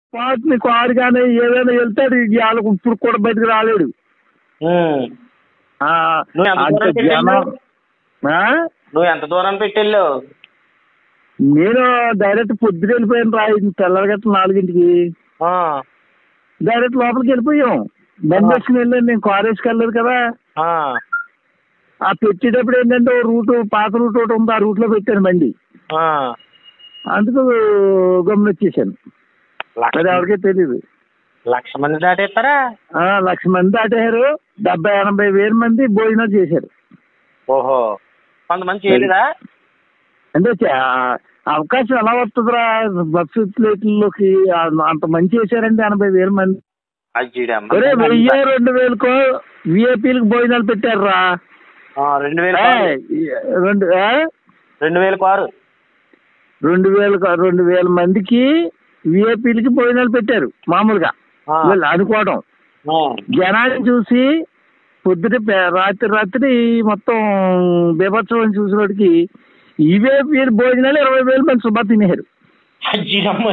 Party car కానీ ఏదైనా వెళ్తాడు వాళ్ళకు ఇప్పుడు కూడా బయటకు రాలేడు ఉమ్. ఆ, నువ్వు ఎంత అంత దూరం జనం పెట్టావు? ఆ? నువ్వు ఎంత దూరం పెట్టెళ్ళావు నేను డైరెక్ట్ పొద్దున వెళ్ళిపోయాను రా తెల్లరగట్ట నాలుగింటికి ఆ, డైరెక్ట్ లోపలికి వెళ్ళిపోయాం బండి వేసుకుని వెళ్ళాను నేను కారు వేసుకెళ్ళలేదు కదా ఆ, ఆ పెట్టేటప్పుడు ఏంటంటే ఓ రూట్ పాత రూట్ ఒకటి ఉంది ఆ రూట్ లో పెట్టాను బండి ఆ. అందుకు గమనించేసాను లక్ష అది ఎవరికీ తెలియదు లక్ష మంది దాటేస్తారా ఆ, లక్ష మంది దాటారు డెబ్బై ఎనభై వేల మంది భోజనాలు చేశారు ఓహో కొంతమంది చేయలేదా అంటే చా- అవకాశం ఎలా వస్తుందిరా బస్సు ప్లేట్లలోకి ఆ- అంత మంచి చేశారండి ఎనభై వేల మంది అజ్జిడమ్మ. ఒరే వెయ్యి రెండు వేలకో విఐపీలకు భోజనాలు పెట్టారురా ఆ, రెండు వేలు ఏయ్, రెండు ఆ? రెండు వేలు కారు రెండు వేల రెండు వేల మందికి విఐపీలకి భోజనాలు పెట్టారు మామూలుగా ఆ, వీళ్ళు అనుకోవడం ఆ, జనాన్ని చూసి పొద్దుట పే- రాత్రి రాత్రి మొత్తం బీభత్సవం చూసినోడికి ఇవే వీరు భోజనాలు ఇరవై వేల మంది శుభ తినేరు అజ్జిడమ్మ.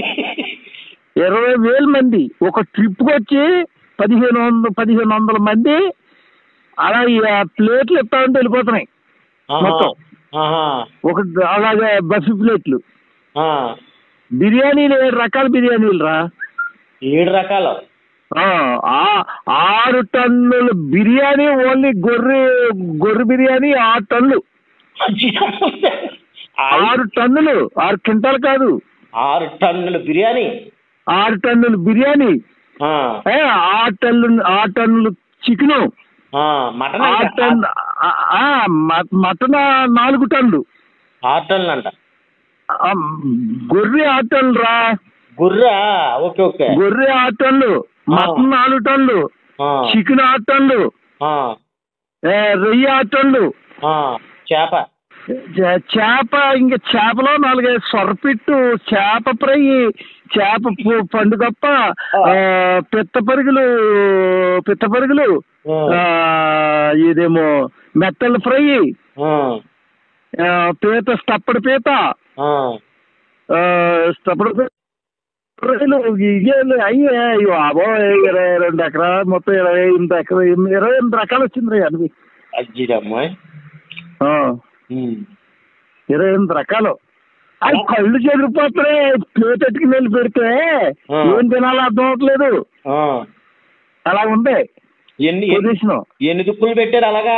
ఇరవై వేల మంది ఒక ట్రిప్కి వచ్చి పదిహేను వందల పదిహేను వందల మంది అలా ఈ ఆ ప్లేట్లు ఇస్తా ఉంటే వెళ్ళిపోతున్నాయి ఆహా, మొత్తం. ఆహా, ఒక అలాగే బస్సు ప్లేట్లు ఆ. బిర్యానీలు ఏడు రకాల బిర్యానీలు రా ఏడు రకాలు ఆ, ఆ- ఆరు టన్నుల బిర్యానీ ఓన్లీ గొర్రె గొర్రె బిర్యానీ ఆరు టన్నులు అజ్జిడమ్మ. ఆరు టన్నులు ఆరు క్వింటాలు కాదు ఆరు టన్నుల బిర్యానీ ఆరు టన్నులు బిర్యానీ ఆ, ఏ, ఆరు టన్నులు ఆరు టన్నులు చికెను ఆ, మటన్ ఆరు అంట. టన్ ఆ, ఆ, మ- మటన్ నాలుగు టన్నులు ఆరు టన్నులు అంట ఆ, గొర్రె ఆరు టన్నులు రా గుర్రా ఓకే ఓకే గొర్రె ఆరు టన్నులు మటన్ నాలుగు టన్నులు ఆ, చికెన్ ఆరు టన్నులు ఆ, ఏ, రొయ్యి ఆరు టన్నులు ఆ, చేప చే- చేప ఇంకా చేపలో నాలుగైదు సొరపిట్టు చేప ఫ్రై చేప పు- పండుగప్ప ఆ, పిత్త పరుగులు పిత్త పరుగులు ఆ, ఆ, ఇదేమో మెత్తల ఫ్రై ఆ, ఆ, పీత స్టప్పడి పీత ఆ. ఆ, స్టప్పడి పీత ఫ్రైలు ఇవే అయ్యే అబో ఇరవై రెండు ఎకరాలు మొత్తం ఇరవై ఎనిమిది ఎకరా ఇరవై ఎనిమిది రకాలు వచ్చింది అనివి అజ్జిడమ్మ ఉమ్. ఇరవై ఎనిమిది రకాలు అవి కళ్ళు చెదిరిపోతున్నాయి ప్లేట్ ఎట్టుకుని వెళ్ళి పెడితే ఆ. ఏం తినాలో అర్థం అవట్లేదు ఆ. అలా ఉంది ఎన్ని ఎన్ని- పొజిషన్ ఎన్ని దుక్కులు పెట్టారు అలాగా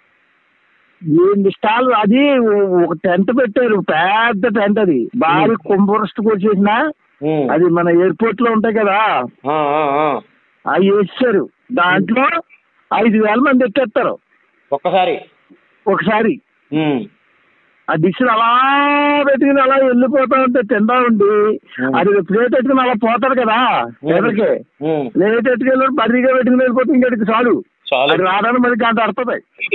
ఏంది స్టాల్ అది ఒక టెంట్ పెట్టారు పెద్ద టెంట్ అది భారీ కుంభరస్ట్ వచ్చేసిన ఉమ్. అది మన ఎయిర్పోర్ట్ లో ఉంటాయి కదా ఆ, ఆ, ఆ. అవి వేసారు దాంట్లో ఐదు వేల మంది ఎక్కేస్తారు ఒక్కసారి ఒకసారి ఉమ్. ఆ డిష్లు అలా పెట్టుకుని అలా వెళ్ళిపోతా ఉంటే తింటా ఉండి ఉమ్. అది ప్లేట్ పెట్టుకుని అలా పోతారు కదా ఎదరికి ఉమ్. ప్లేట్ పెట్టుకెళ్ళి బర్రీగా పెట్టుకుని వెళ్ళిపోతే ఇంకటికి చాలు చాలు అది రావడానికి మరి గంట అడుతుంది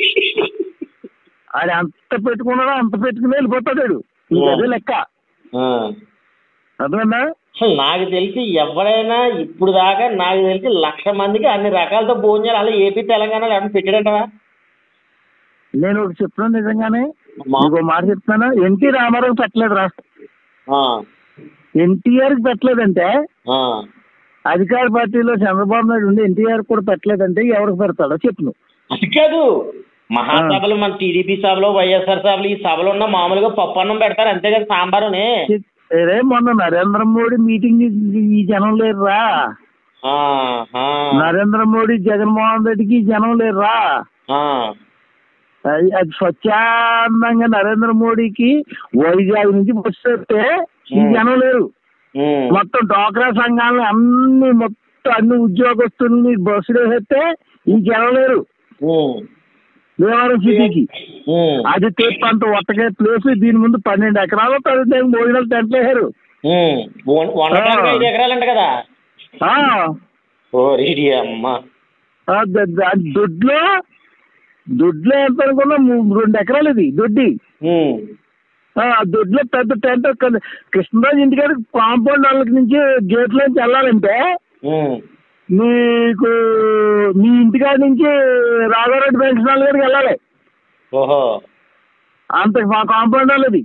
అది అంత పెట్టుకున్నాడో అంత పెట్టుకుని వెళ్ళిపోతాడు వాడు. ఇంక అదే లెక్క ఆ. అర్థమైందా అసలు నాకు తెలిసి ఎవరైనా ఇప్పుడు దాకా నాకు తెలిసి లక్ష మందికి అన్ని రకాలతో భోజనాలు అలా ఏపీ తెలంగాణలో ఏమన్నా పెట్టాడంటవా నేను ఒకటి చెప్తున్నాను నిజంగానే మా- ఇంకో మాట చెప్తున్నాను ఎన్టీ రామారావు పెట్టలేదు రా ఆ, ఎన్టీఆర్ కి పెట్టలేదంటే ఆ. అధికార పార్టీలో చంద్రబాబు నాయుడు ఉండి ఎన్టీఆర్ కూడా పెట్టలేదంటే ఎవరికి పెడతాడో చెప్పు నువ్వు అది కాదు మహాసభలు మన టీడీపీ సభలో వైఎస్ఆర్ సభలు ఈ సభలో ఉన్న మామూలుగా పప్పు అన్నం పెడతారు అంతే కదా సాంబారుని రే మొన్న నరేంద్ర మోడీ మీటింగ్ ఈ జనం లేరురా ఆ, ఆ, నరేంద్ర మోడీ జగన్మోహన్ రెడ్డికి ఈ జనం లేరురా ఆ. అది అది స్వచ్ఛందంగా నరేంద్ర మోడీకి వైజాగ్ నుంచి బస్సు వస్తే ఈ ఉమ్. జనం లేరు ఉమ్, మొత్తం డ్వాక్రా సంఘాలను అన్ని మొత్తం అన్ని ఉద్యోగస్తుల్ని బస్సులు వేస్తే ఈ జనం లేరు ఉమ్, దేవాలయం సిటీకి ఉమ్, అది తేపు అంత ఒట్టగా ప్లేస్ దీని ముందు పన్నెండు ఎకరాలు పది భోజనాలు టెంట్లు వేసారు ఉమ్. వం- వండటానికి ఐదు ఎకరాలంట కదా ఆ, ఓ రెడీ అమ్మ ఆ, ద- ద- దొడ్లో దొడ్లో ఎంత అనుకున్నా ము- రెండు ఎకరాలు ఇది దొడ్డి ఉమ్, ఆ దొడ్లో పెద్ద టెంట్ క- కృష్ణరాజు ఇంటికాడ కాంపౌండ్ వాళ్ళకి నుంచి గేట్ నుంచి వెళ్ళాలంటే ఉమ్. మీకు మీ ఇంటికాడ నుంచి రాఘారెడ్డి పెన్షన్ గారికి వెళ్ళాలి ఓహో అంత మా కాంపౌండ్ వాళ్ళది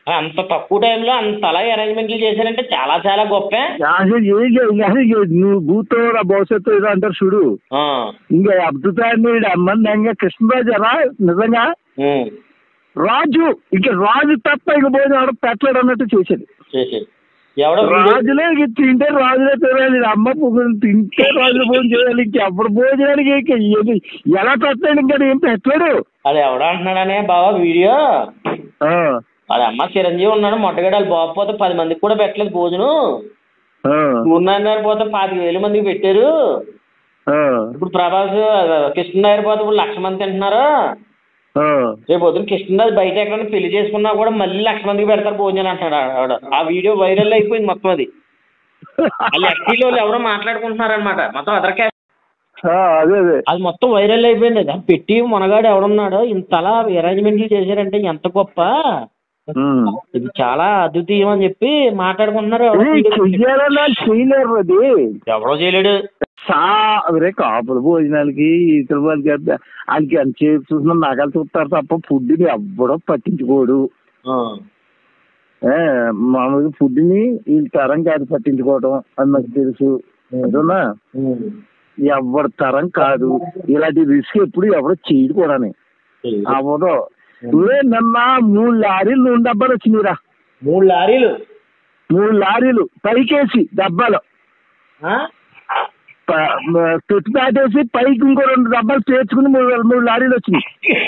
అంత తక్కువ టైంలో అంత అలా అరేంజ్మెంట్లు చేశారంటే చాలా చాలా గొప్ప అసలు ఏం చేయ- అసలు ఏ- నువ్వు భూతో రా భవిష్యత్తు ఏదో అంటారు చూడు ఆ, ఇంకా అద్భుతాన్ని అమ్మంది ఇంకా కృష్ణరాజు రా నిజంగా ఉమ్, రాజు ఇంకా రాజు తప్ప ఇంక పోయిన వాడు పెట్టలేడు అన్నట్టు చేసేది చేసేది ఎవడో వీడియో- రాజులే ఇంక తింటే రాజులే తినాలి అమ్మ పువ్వులు తింటే రాజులు భోజనం చేయాలి ఇంకెప్పుడు భోజనానికి ఇంక ఏది ఎలా పెట్టలేడు ఇంకా ఏం పెట్టలేడు అది ఎవడో అంటున్నాడనే బావా వీడియో ఆ, వాళ్ళ అమ్మ చిరంజీవి ఉన్నాడు మొట్టగడాలు బాగపోతే పది మందికి కూడా పెట్టలేదు భోజనం ఆ, మూడున్నర పోతే పాతిక వేల మందికి పెట్టారు ఆ, ఇప్పుడు ప్రభాస్ కృష్ణనాయర్ పోతే ఇప్పుడు లక్ష మంది తింటున్నారు ఆ. రేపు పొద్దున కృష్ణరాజు బయట ఎక్కడైనా పెళ్లి చేసుకున్నా కూడా మళ్ళీ లక్ష మందికి పెడతారు భోజనం అంటున్నాడు ఆవిడ ఆ వీడియో వైరల్ అయిపోయింది మొత్తం అది వాళ్ళు ఎస్టీలో వాళ్ళు ఎవరో మాట్లాడుకుంటున్నారు అనమాట మొత్తం అదర్ క్యాస్ట్ ఆ, అదే అదే అది మొత్తం వైరల్ అయిపోయింది అది పెట్టి మనగాడు ఎవడున్నాడు ఇంతలా అరేంజ్మెంట్లు చేశారంటే ఎంత గొప్ప ఉమ్. ఇది చాలా అద్వితీయం అని చెప్పి మాట్లాడుకుంటున్నారు ఎవరో ఇది వీడియో పెట్టి. చెయ్యాలన్నా చేయలేరు అది ఎవడో చేయలేడు సా అరే కాపుల భోజనాలకి ఇతర వాళ్ళకి అంత- వాళ్ళకి ఎంత చేసి చూసినా నగలు చూస్తారు తప్ప ఫుడ్ని ఎవ్వడో పట్టించుకోడు ఆ, ఏ, మామూలుగా ఫుడ్ని వీళ్ళ తరం కాదు పట్టించుకోవడం అది నాకు తెలుసు ఏదన్నా ఉమ్. ఎవరి తరం కాదు ఇలాంటి రిస్క్ ఎప్పుడు ఎవడో చేయడు కూడాని అవ్వదు ఇవే నిన్న మూడు లారీలు నూనె డబ్బాలు వచ్చినాయిరా మూడు లారీలు మూడు లారీలు పైకేసి డబ్బాలు ఆ? ప- మ- పెట్టి దాటేసి పైకి ఇంకో రెండు డబ్బాలు పేర్చుకుని మూడు మూడు లారీలు వచ్చినాయి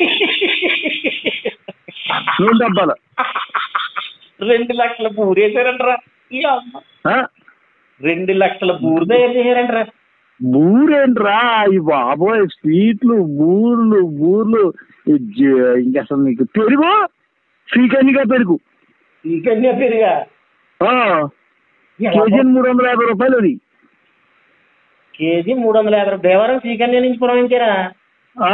నూనె డబ్బాలు రెండు లక్షల పూరి వేసారంటరా ఈ అమ్మ. ఆ? రెండు లక్షల పూరి తయారు చేశారంటరా బూరేంట్రా ఈ బాబోయ్ స్వీట్లు బూర్లు బూర్లు ఈ జ- ఇంక అసలు నీకు పెరుగు శ్రీకన్నిగా పెరుగు ఇంకన్యా పెరిగా ఆ, కేజీ మూడు వందల యాభై రూపాయలు అది కేజీ మూడు వందల యాభై రూపాయలు. దేవరం శ్రీకన్య నుంచి పురమించారా ఆ,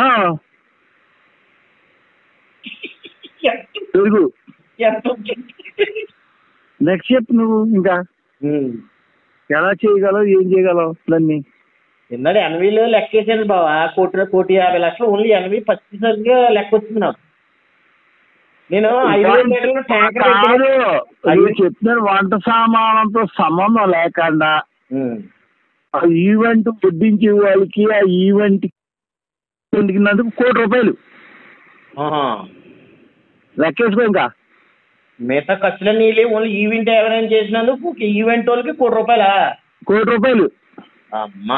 పెరుగు ఎంత నెక్స్ట్ చెప్పు నువ్వు ఇంకా ఉమ్. ఎలా చేయగలవు ఏం చేయగలవు దాన్ని నిన్నటి ఎనభైలో లెక్క వేసాను బావా కోటి కోటి యాభై లక్షలు ఓన్లీ ఎనభై పచ్చిసరిగా లెక్క వచ్చింది నాకు నేను ఐదు వేల లీటర్లు ట్యాంకర్ కాదు పెట్టాను. నువ్వు చెప్తున్నాను వంట సామానంతో సంబంధం లేకుండా ఉమ్. ఆ ఈవెంట్ వడ్డించే వాళ్ళకి ఆ ఈవెంట్ ఎందుకున్నందుకు కోటి రూపాయలు ఆహా. లెక్కేసుకో ఇంకా మిగతా ఖర్చులు నీళ్ళు ఓన్లీ ఈవెంట్ ఎవరైనా చేసినందుకు ఈవెంట్ వాళ్ళకి కోటి రూపాయలా కోటి రూపాయలు అమ్మా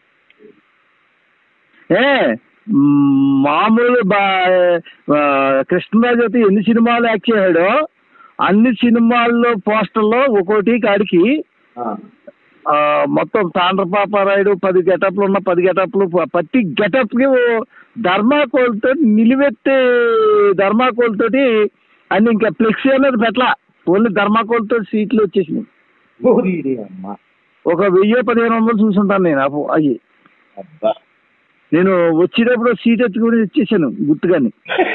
ఏ మ్, మామూలు బా- ఆ, కృష్ణరాజు అయితే ఎన్ని సినిమాలు యాక్ట్ చేశాడో అన్ని సినిమాల్లో పోస్టర్లో ఒక్కోటి కాడికి ఆ. ఆ, మొత్తం తాండ్రపాపారాయుడు పది గెటప్లు ఉన్న పది గెటప్లు ప- ప్రతి గెటప్కి ధర్మాకోల్తో నిలువెత్తే ధర్మాకోల్తోటి అన్ని ఇంకా ఫ్లెక్సీ అనేది పెట్టలా ఓన్లీ ధర్మాకోల్తో సీట్లు వచ్చేసినాయి ఓరి అమ్మా ఒక వెయ్యి పదిహేను వందలు చూసుంటాను నేను అప్పు అయ్యి అబ్బా నేను వచ్చేటప్పుడు సీట్ ఎత్తుకుని ఇచ్చేసాను గుర్తుగాని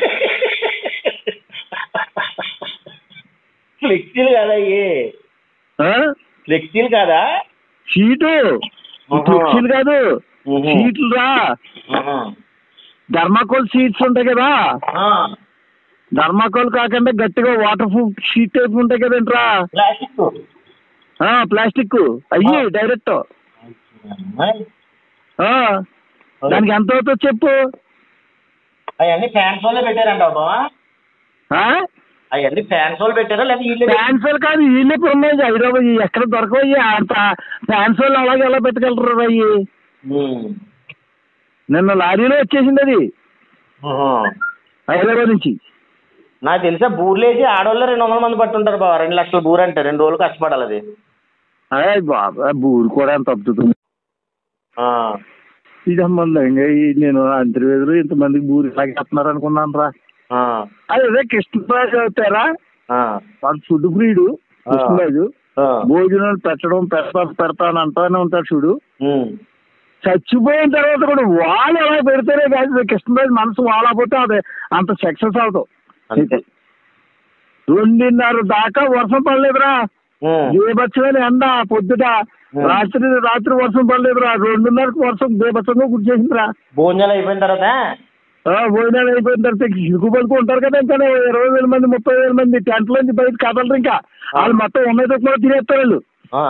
ఫ్లెక్సీలు కాదా ఇవి ఆ? ఫ్లెక్సీలు కాదా సీటు ఆహా. ఫ్లెక్సీలు కాదు ఊహు. సీట్లు రా ఆహా. ధర్మాకోల్ సీట్స్ ఉంటాయి కదా ఆ. ధర్మాకోల్ కాకుండా గట్టిగా వాటర్ ప్రూఫ్ షీట్ టైప్ ఉంటాయి కదంట్రా ప్లాస్టిక్ ఆ, ప్లాస్టిక్ అయ్యి డైరెక్ట్ అమ్మాయి. ఆ, దానికి ఎంత అవుతుందో చెప్పు అవన్నీ ఫ్యాన్స్ వాళ్ళే పెట్టారంట బాబా ఆ? అవన్నీ ఫ్యాన్స్ వాళ్ళు పెట్టారా లేదా వీళ్ళే ఫ్యాన్సీలు కాదు వీళ్ళే ఉన్నాయి హైదరాబాద్ ఇవి ఎక్కడ దొరకవయ్యి అంత ఫ్యాన్స్ వాళ్ళు అలాగే ఎలా పెట్టగలరు అయ్యి ఉమ్. నిన్న లారీలో వచ్చేసింది అది ఆహా. హైదరాబాద్ నుంచి నాకు తెలిసా బూర్లేసి ఆడవాళ్ళు రెండు వందల మంది పట్టుంటారు బాబా రెండు లక్షల బూర్ అంటే రెండు రోజులు కష్టపడాలి అది అదే బాబా బూరు కూడా ఎంత అద్భుతం ఆ. ఇది అమ్మంది ఇంకా ఈ- నేను అంతర్వేదులు ఇంతమందికి బూరు ఇలాగే చేస్తున్నారు అనుకున్నాను రా ఆ. అదే కృష్ణరాజు అవుతారా ఆ. వాడు ఫుడ్ ఫ్రీడు కృష్ణరాజు ఆ. భోజనాలు పెట్టడం పెడతాను పెడతాను అంటానే ఉంటాడు చూడు ఉమ్. చచ్చిపోయిన తర్వాత కూడా వాళ్ళు ఎలా పెడితేనే కాదు కృష్ణరాజు మనసు వాడకపోతే అదే అంత సక్సెస్ అవుతావు అంతే రెండున్నర దాకా వర్షం పడలేదురా ఉమ్. బేబచ్చమైన ఎండ పొద్దుట రాత్రి రాత్రి వర్షం పడలేదురా రెండున్నరకు వర్షం బేబచ్చంగా గుర్చేసిందిరా భోజనాలు అయిపోయిన తర్వాత ఆ, భోజనాలు అయిపోయిన తర్వాత ఇరుకు పడుకు ఉంటారు కదా ఇంకా ఇరవై వేల మంది ముప్పై వేల మంది టెంట్ నుంచి బయట కదలరు ఇంకా వాళ్ళు మొత్తం ఉన్నది కూడా తినేస్తారు వాళ్ళు ఆ.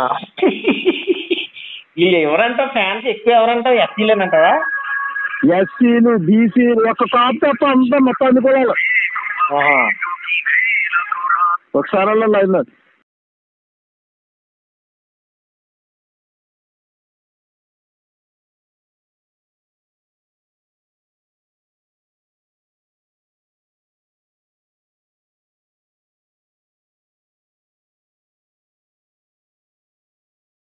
వీళ్ళు ఎవరంట ఫ్యాన్స్ ఎక్కువ ఎవరంట ఎస్సీలేనంటావా ఎస్సీలు బీసీలు ఒక కాపు తప్ప అంతా మొత్తం అన్ని కులాలు ఆహా. ఒకసారి లైన్